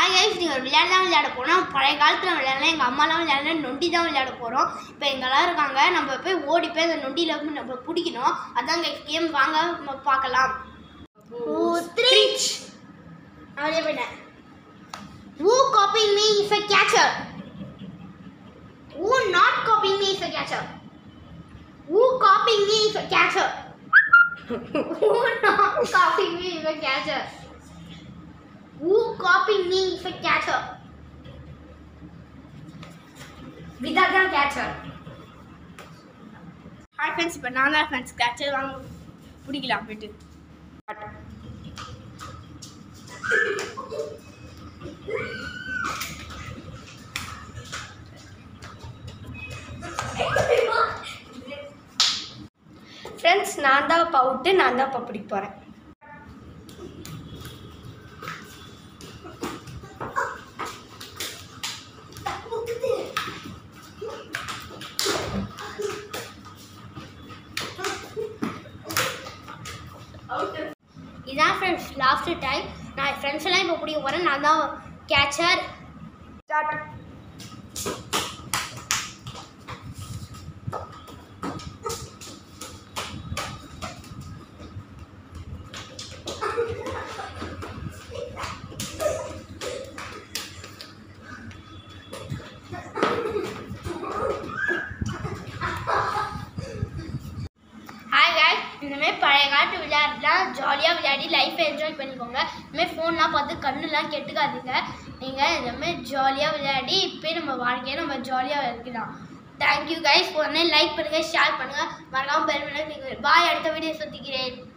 Hi guys நீங்கள் விளையாட தான் விளையாட போகிறோம் பழைய காலத்தில் விளையாடலாம் எங்கள் அம்மாலாம் விளையாடல நொண்டி தான் விளையாட போகிறோம் இப்போ எங்கெல்லாம் இருக்காங்க நம்ம போய் ஓடி போய் அந்த நொண்டியில் போய் நம்ம பிடிக்கணும் அதான் கேம் வாங்க நம்ம பார்க்கலாம் த்ரீ அப்படியே போயிட்டேன் Who copying me is a catcher? Who not copying me is a catcher? Who copying me is a catcher? Who not copying me is a catcher? Who copying me is a catcher? விதா தான் catcher hi friends இப்போ நான் தான் friends catcher வாங்க பிடிக்கலாம் போயிட்டு friends நான் தான் இப்போ அவுட்டு நான் தான் இப்போ பிடிக்க போகிறேன் இதான் ஃப்ரெண்ட்ஸ் லாஸ்ட் டைம் நான் ஃப்ரெண்ட்ஸ் எல்லாம் இப்போ பிடிக்க போகிறேன் நான் தான் கேட்சர் ஸ்டார்ட் ஹாய் காய் இந்தமாதிரி பழைய காலத்து விளையாட்டுலாம் ஜாலியாக விளையாடி லைஃப்பை என்ஜாய் பண்ணிக்கோங்க இந்தமாதிரி ஃபோன்லாம் பார்த்து கண்ணுலாம் கெட்டுக்காதீங்க நீங்கள் இந்தமாதிரி ஜாலியாக விளையாடி இப்போயே நம்ம வாழ்க்கையை நம்ம ஜாலியாக இருக்கலாம் தேங்க்யூ கைஸ் உடனே லைக் பண்ணுங்கள் ஷேர் பண்ணுங்கள் மறக்காமல் பெல் பண்ணுங்கள் பாய் அடுத்த வீடியோ சுற்றிக்கிறேன்